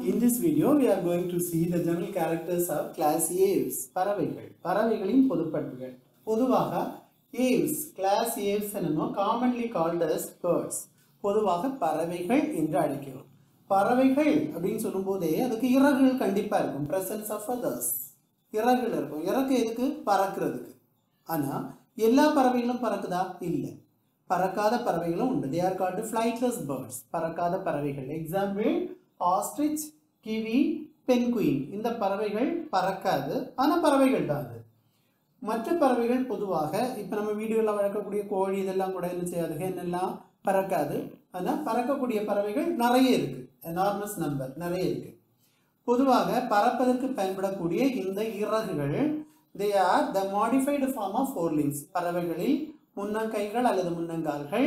In this video, we are going to see the general characters of class Aves, பறவைகள் பறவைகளின் பொதுப்பண்புகள் பொதுவாக Aves, class Aves என்னமோ commonly called as birds பொதுவாக பறவைகள் என்று அழைக்கிறோம் பறவைகள் அப்படின்னு சொல்லும்போதே அதுக்கு இறகுகள் கண்டிப்பா இருக்கும் presence of feathers இறகுகள் இருக்கும் இறகு எதுக்கு பறக்கிறதுக்கு ஆனா எல்லா பறவைகளும் பறக்குதா இல்லை பறக்காத பறவைகளும் உண்டு they are called flightless birds பறக்காத பறவைகள் எக்ஸாம்பிள் ஆஸ்ட்ரிச் கிவி பென்குயின் இந்த பறவைகள் பறக்காது ஆனால் பறவைகள் தான் அது மற்ற பறவைகள் பொதுவாக இப்போ நம்ம வீடுகளில் வளர்க்கக்கூடிய கோழி இதெல்லாம் கூட என்ன செய்யாது என்னெல்லாம் பறக்காது ஆனால் பறக்கக்கூடிய பறவைகள் நிறைய இருக்குது எனார்மஸ் நம்பர் நிறைய இருக்குது பொதுவாக பறப்பதற்கு பயன்படக்கூடிய இந்த இறகுகள் they are the modified form of forelimbs பறவைகளில் முன்னங்கைகள் அல்லது முன்னங்கால்கள்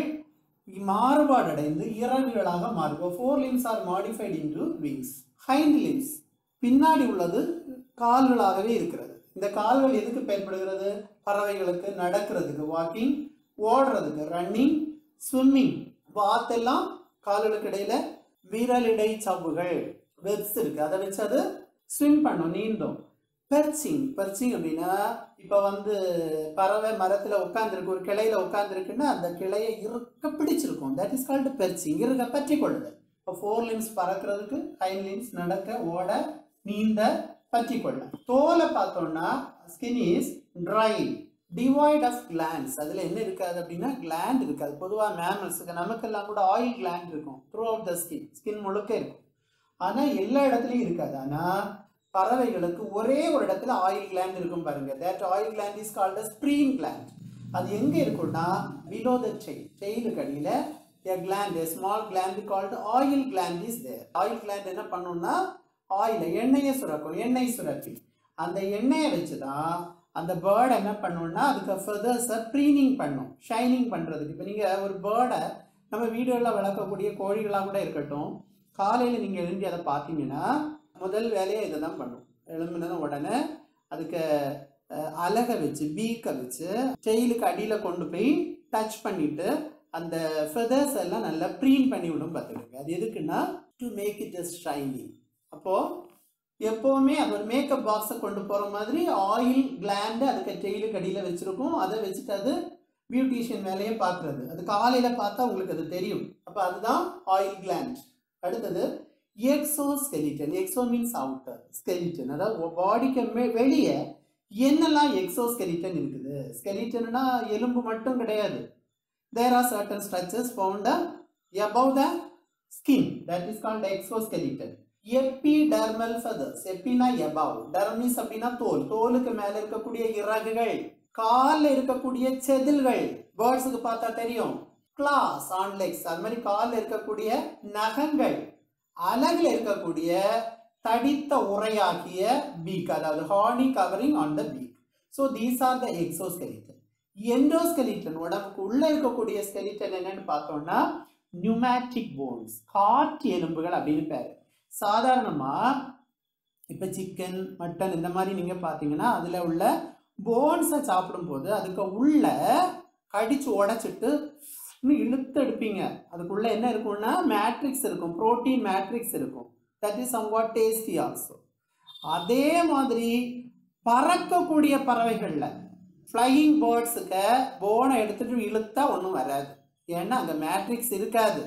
மாறுபாடடைந்து இறகுகளாக மாறும் forelimbs are modified into wings hind limbs பின்னாடி உள்ளது கால்களாகவே இருக்கிறது இந்த கால்கள் எதுக்கு பயன்படுகிறது பறவைகளுக்கு நடக்கிறதுக்கு வாக்கிங் ஓடுறதுக்கு ரன்னிங் ஸ்விம்மிங் வாத்தெல்லாம் கால்களுக்கு இடையில விரலிடை சவ்வுகள் வெப்ஸ் இருக்கு அதை வச்சு அது ஸ்விம் பண்ணும் நீந்தும் பெர்ச்சிங் பெர்ச்சிங் அப்படின்னா இப்போ வந்து பறவை மரத்தில் உட்காந்துருக்கு ஒரு கிளையில உட்காந்துருக்குன்னா அந்த கிளையை இருக்க பிடிச்சிருக்கும் தட் இஸ் கால்டு பெர்ச்சிங் இருக்க பற்றி கொள்ளுதல் இப்போ ஃபோர் லிம்ஸ் பறக்கிறதுக்கு ஹைன் லிம்ஸ் நடக்க ஓட நீந்த பற்றி கொள்ள தோலை பார்த்தோம்னா skin is dry devoid of glands அதில் என்ன இருக்காது அப்படின்னா கிளாண்ட் இருக்காது பொதுவாக மேமல்ஸுக்கு நமக்கெல்லாம் கூட ஆயில் கிளாண்ட் இருக்கும் throughout the skin skin முழுக்க இருக்கும் ஆனால் எல்லா இடத்துலையும் இருக்காது ஆனால் பறவைகளுக்கு ஒரே ஒரு இடத்துல ஆயில் கிளாண்ட் இருக்கும் பாருங்க that oil gland is called as preen gland அது எங்கே இருக்கும்னா பிலோ த செயின் செயிலுக்கு அடியில் a gland a small gland called oil gland is there oil gland என்ன பண்ணும்னா ஆயில எண்ணெயை சுரக்கும் எண்ணெய் சுரப்பி அந்த எண்ணெயை வச்சு தான் அந்த பேர்ட் என்ன பண்ணும்னா அதுக்கு ஃபெதர்ஸை ப்ரீனிங் பண்ணும் ஷைனிங் பண்ணுறதுக்கு இப்போ நீங்கள் ஒரு பேர்டை நம்ம வீடுகளில் வளர்க்கக்கூடிய கோழிகளாக கூட இருக்கட்டும் காலையில் நீங்கள் எழுந்தி அதை பார்த்தீங்கன்னா முதல் வேலையை இதை தான் பண்ணும் எழும்பினதும் உடனே அதுக்கு அஹ், அலகை வச்சு பீக்கை வச்சு டெய்லுக்கு அடியில் கொண்டு போய் டச் பண்ணிட்டு அந்த ஃபெதர்ஸ் எல்லாம் நல்லா ப்ரீன் பண்ணி விடும் பார்த்துக்கோங்க அது எதுக்குன்னா to make it is shining அப்போது எப்போவுமே அது ஒரு மேக்கப் பாக்ஸை கொண்டு போகிற மாதிரி ஆயில் கிளாண்டு அதுக்கு டெய்லுக்கு அடியில் வச்சுருக்கும் அதை வச்சுட்டு அது பியூட்டிஷியன் வேலையை பார்க்குறது அது காலையில் பார்த்தா உங்களுக்கு அது தெரியும் அப்போ அதுதான் ஆயில் கிளாண்ட் அடுத்தது exoskeleton exo means outer skeleton அதாவது பாடிக்கு மே வெளியே என்னெல்லாம் எக்ஸோ ஸ்கெலிட்டன் இருக்குது ஸ்கெலிட்டன்னா எலும்பு மட்டும் கிடையாது there are certain structures found above the skin that is called exoskeleton epidermal feathers எப்பினா above டர்மிஸ் அப்படின்னா தோல் தோலுக்கு மேல இருக்கக்கூடிய இறகுகள் கால்ல இருக்கக்கூடிய செதில்கள் பேர்ட்ஸுக்கு பார்த்தா தெரியும் கிளாஸ் ஆன் லெக்ஸ் அது மாதிரி கால்ல இருக்கக்கூடிய நகங்கள் அலகுல இருக்கக்கூடிய தடித்த உரையாகிய பீக் அதாவது horny covering on the beak so these are the exoskeleton endoskeleton உடம்புக்கு உள்ள இருக்கக்கூடிய ஸ்கெலிட்டன் என்னன்னு பார்த்தோம்னா நியூமேட்டிக் போன்ஸ் காற்று எலும்புகள் அப்படின்னு பேர் சாதாரணமாக இப்போ சிக்கன் மட்டன் இந்த மாதிரி நீங்கள் பார்த்தீங்கன்னா அதில் உள்ள போன்ஸை சாப்பிடும்போது அதுக்கு உள்ள கடிச்சு உடைச்சிட்டு இழுத்து எடுப்பீங்க அதுக்குள்ள என்ன இருக்கும்னா மேட்ரிக்ஸ் இருக்கும் புரோட்டீன் மேட்ரிக்ஸ் இருக்கும் that is somewhat tasty also அதே மாதிரி பறக்கக்கூடிய பறவைகளில் ஃப்ளையிங் பேர்ட்ஸுக்கு போனை எடுத்துட்டு இழுத்தா ஒன்றும் வராது ஏன்னா அங்கே மேட்ரிக்ஸ் இருக்காது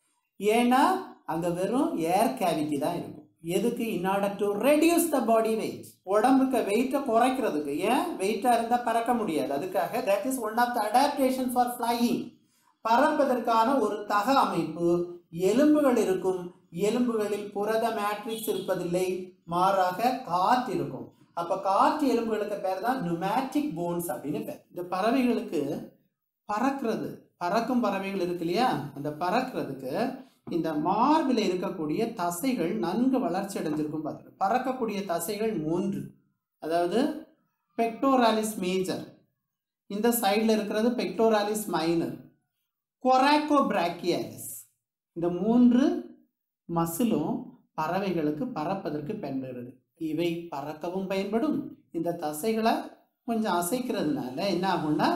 ஏன்னா அங்கே வெறும் ஏர் கேவிட்டி தான் இருக்கும் எதுக்கு in order to reduce the body weight உடம்புக்கு வெயிட்டை குறைக்கிறதுக்கு ஏன் வெயிட்டாக இருந்தால் பறக்க முடியாது அதுக்காக that is one of the adaptation for flying பறப்பதற்கான ஒரு தக அமைப்பு எலும்புகள் இருக்கும் எலும்புகளில் புரத மேட்ரிக்ஸ் இருப்பதில்லை மாறாக காற்று இருக்கும் அப்போ காற்று எலும்புகளுக்கு பேர் தான் நுமேட்டிக் போன்ஸ் அப்படின்னு பேர் இந்த பறவைகளுக்கு பறக்கிறது பறக்கும் பறவைகள் இருக்கு இல்லையா அந்த பறக்கிறதுக்கு இந்த மார்பில் இருக்கக்கூடிய தசைகள் நன்கு வளர்ச்சி அடைஞ்சிருக்கும் பார்த்துட்டு பறக்கக்கூடிய தசைகள் மூன்று அதாவது பெக்டோராலிஸ் மேஜர் இந்த சைடில் இருக்கிறது பெக்டோராலிஸ் மைனர் கொராக்கோ பிராக்கியாலிஸ் இந்த மூன்று மசிலும் பறவைகளுக்கு பறப்பதற்கு பயன்படுகிறது இவை பறக்கவும் பயன்படும் இந்த தசைகளை கொஞ்சம் அசைக்கிறதுனால என்ன ஆகும்னா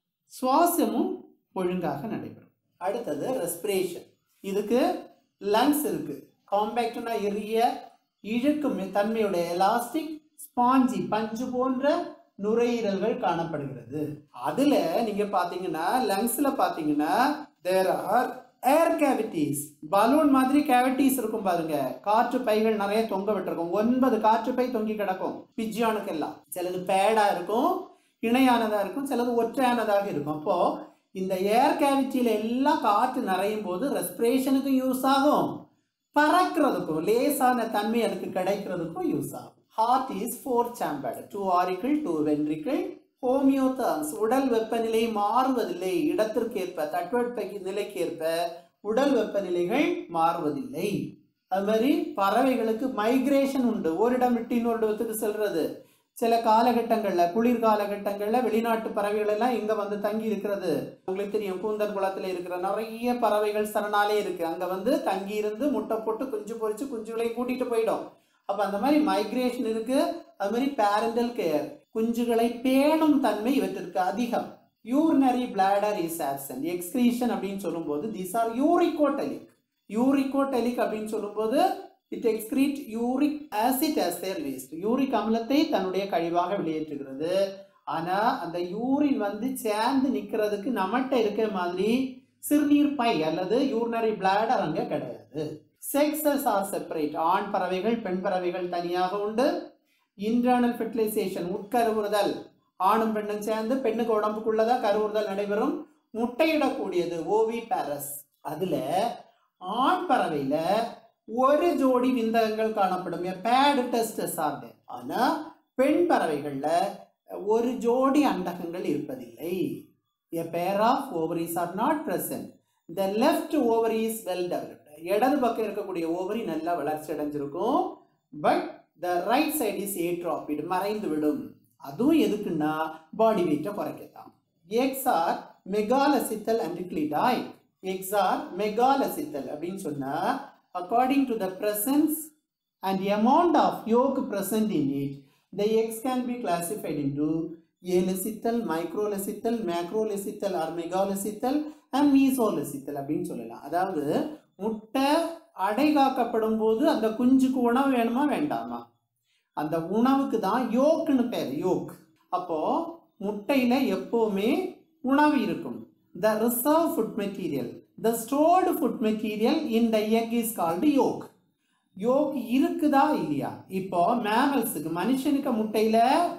சுவாசமும் ஒழுங்காக நடைபெறும் அடுத்தது ரெஸ்பிரேஷன் இதுக்கு லங்ஸ் இருக்கு காம்பேக்ட்னா எரிய இழுக்கும் தன்மையுடைய எலாஸ்டிக் ஸ்பாஞ்சி பஞ்சு போன்ற நுரையீரல்கள் காணப்படுகிறது அதுல நீங்க பாத்தீங்கன்னா லங்ஸ்ல பாத்தீங்கன்னா there are air cavities balloon மாதிரி கேவிட்டிஸ் இருக்கும் பாருங்க காற்று பைகள் நிறைய தொங்க விட்டுருக்கும் ஒன்பது காற்று பை தொங்கி கிடக்கும் பிஜியானுக்கு எல்லாம் சிலது பேடா இருக்கும் இணையானதா இருக்கும் சிலது ஒற்றையானதாக இருக்கும் அப்போ இந்த ஏர் கேவிட்டியில எல்லாம் காற்று நிறையும் போது ரெஸ்பிரேஷனுக்கும் யூஸ் ஆகும் பறக்கிறதுக்கும் லேசான தன்மை அதுக்கு கிடைக்கிறதுக்கும் யூஸ் ஆகும் heart is four chambered two auricle two ventricle homeotherms உடல் வெப்பநிலை மாறுவதில்லை இடத்திற்கேற்ப தட்பவெப்ப நிலைக்கேற்ப உடல் வெப்பநிலைகள் மாறுவதில்லை அது மாதிரி பறவைகளுக்கு மைக்ரேஷன் உண்டு ஓரிடம் விட்டு இன்னொரு இடத்துக்கு செல்றது சில காலகட்டங்களில் குளிர் காலகட்டங்களில் வெளிநாட்டு பறவைகள் எல்லாம் இங்கே வந்து தங்கி இருக்கிறது உங்களுக்கு தெரியும் கூந்தன் குளத்தில் இருக்கிற நிறைய பறவைகள் சரணாலே இருக்கு அங்கே வந்து தங்கி இருந்து முட்டை போட்டு குஞ்சு பொரிச்சு குஞ்சுகளையும் கூட்டிட்டு போயிடும் அப்போ அந்த மாதிரி மைக்ரேஷன் இருக்கு அது மாதிரி பேரண்டல் கேர் குஞ்சுகளை பேணும் தன்மை இவற்றிற்கு அதிகம் urinary bladder is absent excretion அப்படின்னு சொல்லும்போது தீஸ் ஆர் யூரிகோட்டலிக் யூரிகோட்டலிக் அப்படின்னு சொல்லும்போது it excrete uric acid as their waste uric அமிலத்தை தன்னுடைய கழிவாக வெளியேற்றுகிறது ஆனா அந்த யூரின் வந்து சேர்ந்து நிக்கிறதுக்கு நம்மகிட்ட இருக்கிற மாதிரி சிறுநீர் பை அல்லது யூரினரி பிளாடர் அங்க கிடையாது செக்ஸஸ் ஆர் செப்பரேட் ஆண் பறவைகள் பெண் பறவைகள் தனியாக உண்டு இன்டர்னல் ஃபெர்டிலைசேஷன் உட்கருவுறுதல் ஆணும் பெண்ணும் சேர்ந்து பெண்ணுக்கு உடம்புக்குள்ளதான் கருவுறுதல் நடைபெறும் முட்டையிடக்கூடியது ஓவி பாரஸ் அதுல ஆண் பறவையில ஒரு ஜோடி விந்தகங்கள் காணப்படும் பேடு டெஸ்டஸ் ஆர் ஆனா பெண் பறவைகள்ல ஒரு ஜோடி அண்டகங்கள் இருப்பதில்லை a pair of ovaries are not present the left ovary is well developed இடது பக்கம் இருக்கக்கூடிய ஓவரி நல்லா வளர்ச்சி அடைஞ்சிருக்கும் but the right side is atrophied மறைந்து விடும் அதுவும் எதுக்குன்னா பாடி வெயிட்டை குறைக்கத்தான் eggs are megalecithal and cleidoic eggs are megalecithal அப்படின்னு சொன்னா according to the presence and amount of yolk present in it, the eggs can be classified into alecithal microlecithal macrolecithal or megalecithal and mesolecithal அப்படின்னு சொல்லலாம் அதாவது முட்டை அடை காக்கப்படும் போது அந்த குஞ்சுக்கு உணவு வேணுமா வேண்டாமா அந்த உணவுக்கு தான் யோக்குன்னு பேர் யோக் அப்போ முட்டையில எப்பவுமே உணவு இருக்கும் the reserve food material the stored food material in the egg is called yolk yolk இருக்குதா இல்லையா இப்போ மேமல்ஸுக்கு மனுஷனுக்கு முட்டையில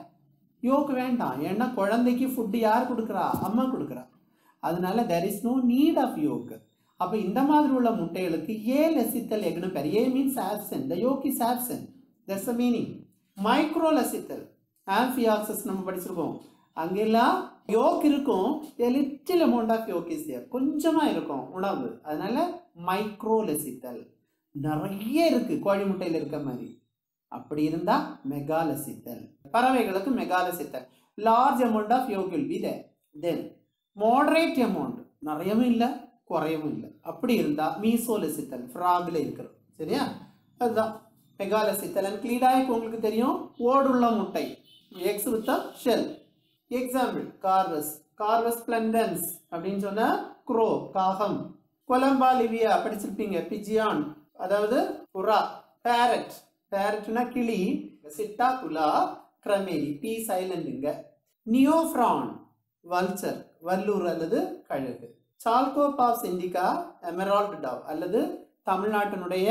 யோக் வேண்டாம் ஏன்னா குழந்தைக்கு ஃபுட்டு யார் கொடுக்குறா அம்மா கொடுக்குறா அதனால there is no need of yolk அப்போ இந்த மாதிரி உள்ள முட்டைகளுக்கு ஏ லசித்தல் எக்னு பேர் A means absent the yolk is absent that's a meaning microlecithal amphioxus நம்ம படிச்சிருக்கோம் அங்கெல்லாம் யோக் இருக்கும் little amount of yolk is there கொஞ்சமாக இருக்கும் உணவு அதனால மைக்ரோ லசித்தல் நிறைய இருக்கு கோழி முட்டையில் இருக்க மாதிரி அப்படி இருந்தா மெகாலசித்தல் பறவைகளுக்கு megalecithal large amount of yolk will be there then moderate amount நிறையவும் இல்லை குறையவும் இல்லை அப்படி இருந்தா மீசோலசித்தல் ஃப்ராக்ல இருக்கிறோம் சரியா அதுதான் மெகாலசித்தல் அண்ட் கிளீடாய்க்கு உங்களுக்கு தெரியும் ஓடுள்ள முட்டை eggs with shell example Corvus Corvus splendens அப்படின்னு சொன்னா குரோ காகம் கொலம்பா லிவியா படிச்சிருப்பீங்க பிஜியான் அதாவது புறா பேரட் பேரட்னா கிளி சிட்டா குலா கிரமேரி பி சைலண்டுங்க நியோஃப்ரான் வல்ச்சர் வல்லூர் அல்லது கழுகு சால்கோபாஸ் இண்டிகா எமரால்டு டாவ் அல்லது தமிழ்நாட்டினுடைய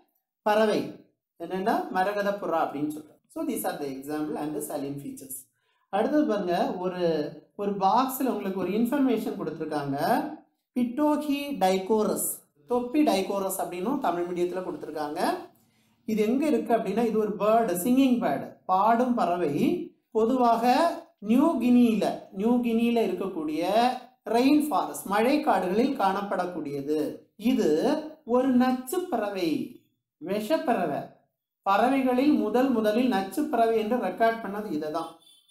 பறவை என்னென்னா மரகத புறா அப்படின்னு சொல்கிறோம் so these are the example and salient features அடுத்தது பாருங்க ஒரு ஒரு பாக்ஸில் உங்களுக்கு ஒரு இன்ஃபர்மேஷன் கொடுத்துருக்காங்க பிட்டோகி டைகோரஸ் தொப்பி டைகோரஸ் அப்படின்னும் தமிழ் மீடியத்தில் கொடுத்துருக்காங்க இது எங்கே இருக்குது அப்படின்னா இது ஒரு பேர்டு சிங்கிங் பேர்டு பாடும் பறவை பொதுவாக நியூ கினியில் நியூ கினியில் இருக்கக்கூடிய ரெயின் ஃபாரஸ்ட் மழைக்காடுகளில் காணப்படக்கூடியது இது ஒரு நச்சு பறவை விஷப்பறவை பறவைகளில் முதல் முதலில் நச்சு பறவை என்று ரெக்கார்ட் பண்ணது இதை தான்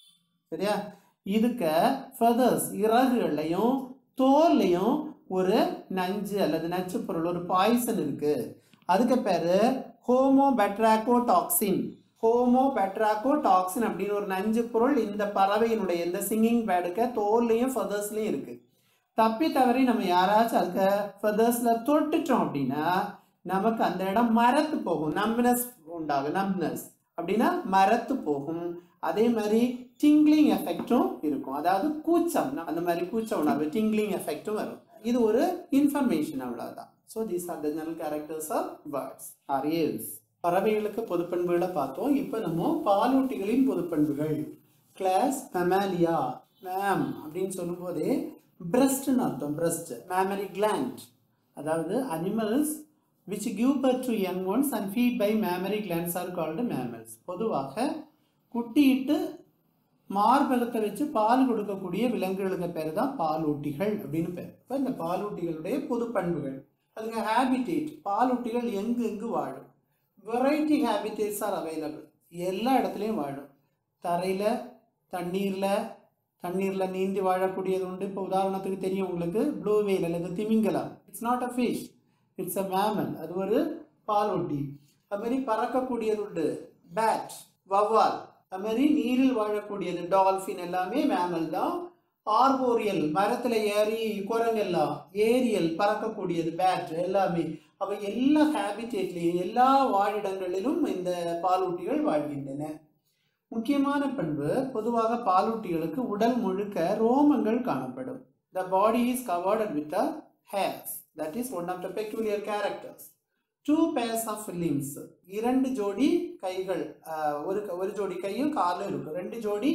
சரியா இதுக்கு ஃபெதர்ஸ் இறகுகள்லையும் தோல்லையும் ஒரு நஞ்சு அல்லது நச்சு பொருள் ஒரு பாய்சன் இருக்கு அதுக்கு பேரு homobatrachotoxin homobatrachotoxin அப்படின்னு ஒரு நஞ்சு பொருள் இந்த பறவையினுடைய இந்த சிங்கிங் பேடுக்க தோல்லையும் ஃபெதர்ஸ்லையும் இருக்கு தப்பி தவறி நம்ம யாராச்சும் அதுக்கு ஃபெதர்ஸில் தொட்டுட்டோம் அப்படின்னா நமக்கு அந்த இடம் மரத்து போகும் நம்பினஸ் உண்டாகும் நம்னஸ் அப்படின்னா மரத்து போகும் அதே மாதிரி டிங்லிங் எஃபெக்டும் இருக்கும் அதாவது கூச்சம் அந்த மாதிரி கூச்ச உணர்வு டிங்லிங் எஃபெக்டும் வரும் இது ஒரு இன்ஃபர்மேஷன் அவ்வளவுதான் so these are the general characters of birds or Aves பறவைகளுக்கு பொதுப்பண்புகளை பார்த்தோம் இப்போ நம்ம பாலூட்டிகளின் பொதுப்பண்புகள் கிளாஸ் மெமாலியா மேம் அப்படின்னு சொல்லும்போதே பிரஸ்ட்னு அர்த்தம் பிரஸ்ட் மேமரி கிளாண்ட் அதாவது animals which give birth to young ones and feed by mammary glands are called mammals பொதுவாக குட்டியிட்டு மார்பகத்தை வச்சு பால் கொடுக்கக்கூடிய விலங்குகளுக்கு பேர் தான் பாலூட்டிகள் அப்படின்னு பேர் இப்போ இந்த பாலூட்டிகளுடைய பொது பண்புகள் அதுங்க ஹேபிடேட் பாலூட்டிகள் எங்கு எங்கு வாழும் வெரைட்டி ஹேபிடேட்ஸ் ஆர் அவைலபிள் எல்லா இடத்துலையும் வாழும் தரையில் தண்ணீரில் தண்ணீரில் நீந்தி வாழக்கூடியது உண்டு இப்போ உதாரணத்துக்கு தெரியும் உங்களுக்கு ப்ளூ வெயில் அல்லது திமிங்கலம் it's not a fish it's a mammal அது ஒரு பாலூட்டி அது மாதிரி பறக்கக்கூடியது உண்டு பேட் வவ்வால் அது மாதிரி நீரில் வாழக்கூடியது டால்ஃபின் எல்லாமே மேமல் தான் ஆர்போரியல் மரத்தில் ஏறி குரங்கெல்லாம் ஏரியல் பறக்கக்கூடியது பேட் எல்லாமே அவை எல்லா ஹேபிடேட்லேயும் எல்லா வாழிடங்களிலும் இந்த பாலூட்டிகள் வாழ்கின்றன முக்கியமான பண்பு பொதுவாக பாலூட்டிகளுக்கு உடல் முழுக்க ரோமங்கள் காணப்படும் the body is covered with a hairs that is one of the peculiar characters two pairs of limbs இரண்டு ஜோடி கைகள் அஹ், ஒரு க- ஒரு ஜோடி கையும் காலும் இருக்கும் ரெண்டு ஜோடி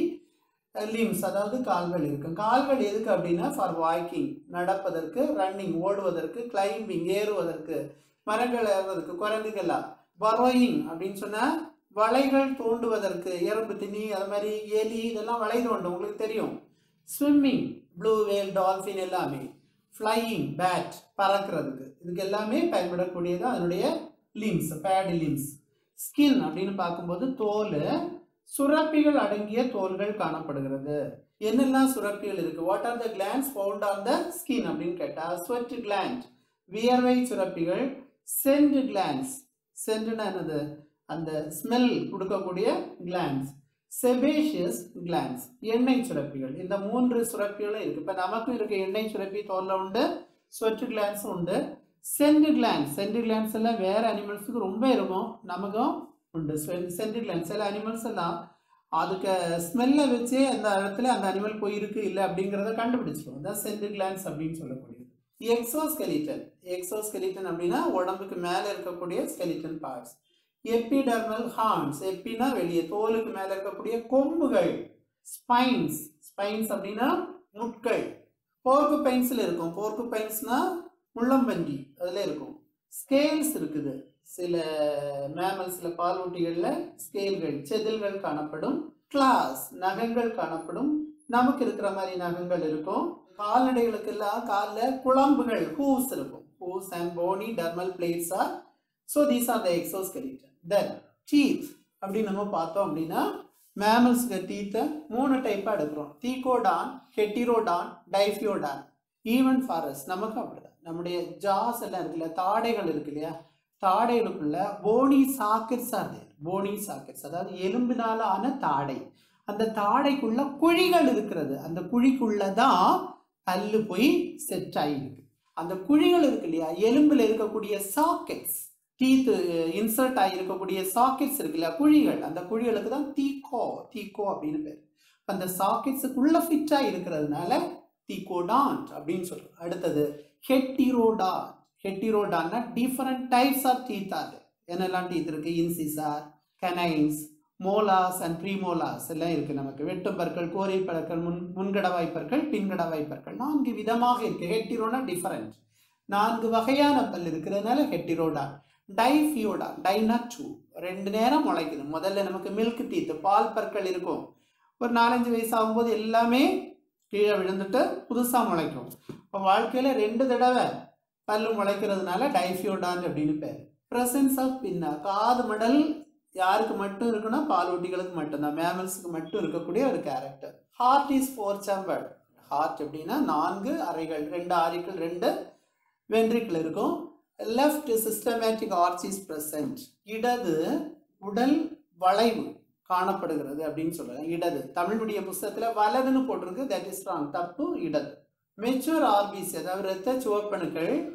லிம்ஸ் அதாவது கால்கள் இருக்கும் கால்கள் எதுக்கு அப்படின்னா ஃபார் வாக்கிங் நடப்பதற்கு ரன்னிங் ஓடுவதற்கு கிளைம்பிங் ஏறுவதற்கு மரங்கள் ஏறுவதற்கு குரங்குகள்லாம் பரோயிங் அப்படின்னு சொன்னால் வலைகள் தோண்டுவதற்கு எறும்பு திணி அது மாதிரி எலி இதெல்லாம் வலை தோண்டும் உங்களுக்கு தெரியும் ஸ்விம்மிங் ப்ளூ வேல் டால்ஃபின் எல்லாமே ஃப்ளையிங் பேட் பறக்கிறதுக்கு இதுக்கு எல்லாமே பயன்படக்கூடியது அதனுடைய லிம்ஸ் பேட் லிம்ஸ் ஸ்கின் அப்படின்னு பார்க்கும்போது தோல் சுரப்பிகள் அடங்கிய தோல்கள் காணப்படுகிறது என்னெல்லாம் சுரப்பிகள் இருக்கு what are the glands found on the skin அப்படின்னு கேட்டா ஸ்வெட் கிளாண்ட் வியர்வை சுரப்பிகள் சென்ட் கிளான்ஸ் சென்ட்னா என்னது அந்த ஸ்மெல் கொடுக்கக்கூடிய கிளான்ஸ் செபேஷியஸ் கிளான்ஸ் எண்ணெய் சுரப்பிகள் இந்த மூன்று சுரப்பிகளும் இருக்கு இப்போ நமக்கும் இருக்க எண்ணெய் சுரப்பி தோல்ல உண்டு ஸ்வெட் கிளான்ஸ் உண்டு சென்ட் கிளான்ஸ் சென்ட் கிளான்ஸ் எல்லாம் வேற அனிமல்ஸுக்கு ரொம்ப இருக்கும் நமக்கும் உண்டு சென்ட் கிளான்ஸ் சில அனிமல்ஸ் எல்லாம் அதுக்கு ஸ்மெல்லை வச்சே அந்த இடத்துல அந்த அனிமல் போயிருக்கு இல்லை அப்படிங்கிறத கண்டுபிடிச்சிடும் அதான் சென்ட் கிளான்ஸ் அப்படின்னு சொல்லக்கூடியது எக்ஸோஸ்கெலிட்டன் எக்ஸோஸ்கெலிட்டன் அப்படின்னா உடம்புக்கு மேலே இருக்கக்கூடிய ஸ்கெலிட்டன் பார்ட்ஸ் எப்பிடர்மல் ஹார்ன்ஸ் எப்பினா வெளியே தோலுக்கு மேலே இருக்கக்கூடிய கொம்புகள் ஸ்பைன்ஸ் ஸ்பைன்ஸ் அப்படின்னா முட்கள் போர்க்கு பைன்ஸில் இருக்கும் போர்க்கு பைன்ஸ்னா முள்ளம்பன்றி அதில் இருக்கும் ஸ்கேல்ஸ் இருக்குது சில மேமல்ஸில் பாலூட்டிகளில் ஸ்கேல்கள் செதில்கள் காணப்படும் கிளாஸ் நகங்கள் காணப்படும் நமக்கு இருக்கிற மாதிரி நகங்கள் இருக்கும் கால்நடைகளுக்கெல்லாம் காலில் குழம்புகள் ஹூஸ் இருக்கும் hooves and bony dermal plates are so these are the exoskeleton then teeth அப்படின்னு நம்ம பார்த்தோம் அப்படின்னா மேமல்ஸ்க்கு டீத்தை மூணு டைப்பாக எடுக்கிறோம் தீகோடான் ஹெட்டிரோடான் டைஃபியோடான் ஈவன் ஃபாரஸ் நமக்கு அப்படிதான் நம்முடைய ஜாஸ் எல்லாம் இருக்குல்ல தாடைகள் இருக்கு இல்லையா தாடைகளுக்குள்ள bony sockets or bony sockets அதாவது எலும்பினால ஆன தாடை அந்த தாடைக்குள்ள குழிகள் இருக்கிறது அந்த குழிக்குள்ள தான் பல்லு போய் செட் ஆகிருக்கு அந்த குழிகள் இருக்கு இல்லையா எலும்புல இருக்கக்கூடிய சாக்கெட்ஸ் டீத் இன்சர்ட் ஆகியிருக்கக்கூடிய சாக்கெட்ஸ் இருக்கு இல்லையா குழிகள் அந்த குழிகளுக்கு தான் தீக்கோ தீக்கோ அப்படின்னு பேர் அந்த சாக்கெட்ஸுக்குள்ள ஃபிட்டாக இருக்கிறதுனால தீக்கோடான்ட் அப்படின்னு சொல்றோம் அடுத்தது ஹெட்டிரோடான் ஹெட்டிரோடான்னா different types of teeth are என்னெல்லாம் டீத் இருக்கு incisor canines molars and premolars எல்லாம் இருக்கு நமக்கு வெட்டும் பற்கள் கோரை பற்கள் முன் முன்கடவாய் பற்கள் பின்கடவாய் பற்கள் நான்கு விதமாக இருக்கு ஹெட்டிரோனா டிஃபரெண்ட் நான்கு வகையான பல் இருக்கிறதுனால ஹெட்டிரோடா டைஃபியோடா டைனா டூ ரெண்டு நேரம் முளைக்குது முதல்ல நமக்கு மில்க் டீத் பால் பற்கள் இருக்கும் ஒரு நாலஞ்சு வயசு ஆகும்போது எல்லாமே கீழே விழுந்துட்டு புதுசாக முளைக்கும் இப்போ வாழ்க்கையில் ரெண்டு தடவை பல்லு முளைக்கிறதுனால டைஃபியோடான் அப்படின்னு பேர் ப்ரெசன்ஸ் ஆஃப் பின்னா காது மடல் யாருக்கு மட்டும் இருக்குன்னா பாலூட்டிகளுக்கு மட்டும்தான் மேமல்ஸுக்கு மட்டும் இருக்கக்கூடிய ஒரு character heart is four chambered heart எப்படின்னா நான்கு அறைகள் ரெண்டு ஆரிகள் ரெண்டு வென்ட்ரிக்கிள் இருக்கும் left systematic arch is present இடது உடல் வளைவு காணப்படுகிறது அப்படின்னு சொல்றாங்க இடது தமிழ் மீடிய புஸ்தகத்தில் வலதுன்னு போட்டிருக்கு தட் இஸ் ராங் தப்பு இடது மெச்சூர் ஆர்பிசி அதாவது இரத்த சிவப்பணுக்கள்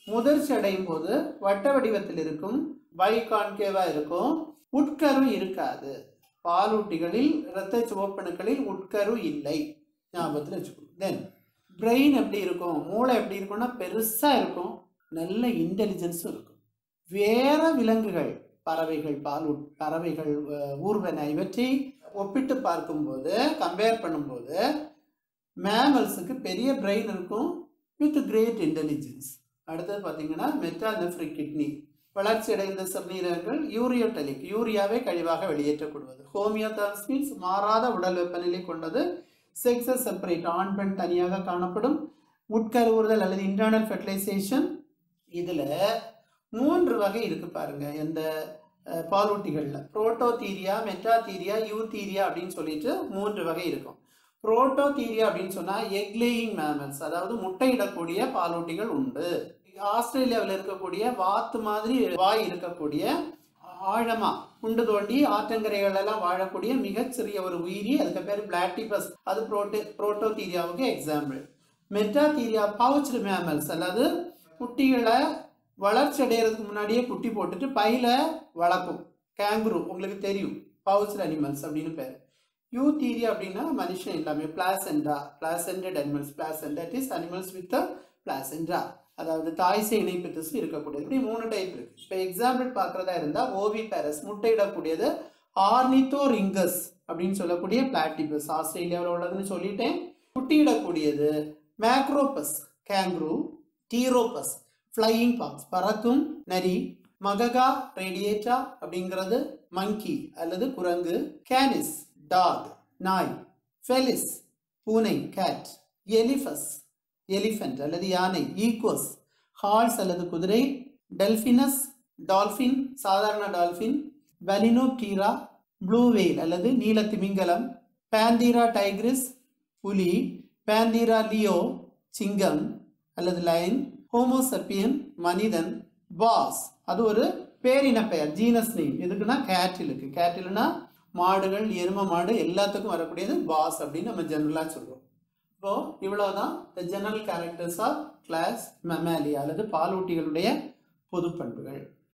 முதிர்ச்சி அடையும் போது வட்ட வடிவத்தில் இருக்கும் பைகான்கேவா இருக்கும் உட்கரு இருக்காது பாலூட்டிகளில் இரத்த சிவப்பணுக்களில் உட்கரு இல்லை ஞாபகத்தில் வச்சுக்கணும் தென் பிரெயின் எப்படி இருக்கும் மூளை எப்படி இருக்கும்னா பெருசாக இருக்கும் நல்ல இன்டெலிஜென்ஸும் இருக்கும் வேற விலங்குகள் பறவைகள் பாலூ பறவைகள் அஹ், ஊர்வன இவற்றை ஒப்பிட்டு பார்க்கும்போது கம்பேர் பண்ணும்போது மேமல்ஸுக்கு பெரிய பிரெயின் இருக்கும் வித் கிரேட் இன்டெலிஜென்ஸ் அடுத்தது பார்த்தீங்கன்னா மெட்டானெஃப்ரிக் கிட்னி வளர்ச்சி அடைந்த சிறுநீரகங்கள் யூரியோட்டலிக் யூரியாவை கழிவாக வெளியேற்றப்படுவது ஹோமியோதாஸ் மீன்ஸ் மாறாத உடல் வெப்பநிலை கொண்டது செக்ஸஸ் செப்பரேட் ஆண் பெண் தனியாக காணப்படும் உட்கருவுறுதல் அல்லது இன்டர்னல் ஃபெர்டிலைசேஷன் இதில் மூன்று வகை இருக்கு பாருங்க இந்த அஹ், பாலூட்டிகள்ல புரோட்டோதீரியா மெட்டாதீரியா யூதீரியா அப்படின்னு சொல்லிட்டு மூன்று வகை இருக்கும் புரோட்டோதீரியா அப்படின்னு சொன்னா எக் லேயிங் மேமல்ஸ் அதாவது முட்டையிடக்கூடிய பாலூட்டிகள் உண்டு ஆஸ்திரேலியாவில் இருக்கக்கூடிய வாத்து மாதிரி வாய் இருக்கக்கூடிய ஆழமா குண்டு தோண்டி ஆற்றங்கரைகள் எல்லாம் வாழக்கூடிய மிகச்சிறிய ஒரு உயிரி அதுக்கு பேர் பிளாட்டிபஸ் அது புரோட்டோ புரோட்டோதீரியாவுக்கு எக்ஸாம்பிள் மெட்டாதீரியா பவுச்டு மேமல்ஸ் அதாவது குட்டிகளை வளர்ச்சி அடைகிறதுக்கு முன்னாடியே குட்டி போட்டுட்டு பையில வளர்க்கும் கேங்குரு உங்களுக்கு தெரியும் பவுச்டு அனிமல்ஸ் அப்படின்னு பேர் யூதீரியா அப்படின்னா மனுஷன் எல்லாமே placenta placental animals placenta is animals with placenta அதாவது தாய்சை இணைப்பு திசு இருக்கக்கூடியது இப்படி மூணு டைப் இருக்கு இப்போ எக்ஸாம்பிள் பார்க்குறதா இருந்தால் ஓவி பேரஸ் முட்டையிடக்கூடியது ஆர்னித்தோ ரிங்கஸ் அப்படின்னு சொல்லக்கூடிய பிளாட்டிபஸ் ஆஸ்திரேலியாவில் உள்ளதுன்னு சொல்லிட்டேன் குட்டியிடக்கூடியது Macropus kangaroo Pteropus flying fox பறக்கும் நரி மககா ரேடியேட்டா அப்படிங்கிறது மங்கி அல்லது குரங்கு கேனிஸ் டாக் நாய் ஃபெலிஸ் பூனை கேட் எலிஃபஸ் எலிஃபென்ட் அல்லது யானை ஈக்வஸ் ஹார்ஸ் அல்லது குதிரை டெல்ஃபினஸ் டால்ஃபின் சாதாரண டால்ஃபின் பலினோப்டீரா ப்ளூ வெயில் அல்லது நீல திமிங்கலம் பேந்தீரா டைக்ரிஸ் புலி பேந்தீரா லியோ சிங்கம் அல்லது லைன் ஹோமோசப்பியன் மனிதன் பாஸ் அது ஒரு பேரின பெயர் ஜீனஸ் நேம் எதுக்குன்னா கேட்டிலுக்கு கேட்டில்னா மாடுகள் எரும மாடு எல்லாத்துக்கும் வரக்கூடியது பாஸ் அப்படின்னு நம்ம ஜெனரலாக சொல்லுவோம் இப்போ இவ்வளவுதான் the general characters of class Mammalia அல்லது பாலூட்டிகளுடைய பொது பண்புகள்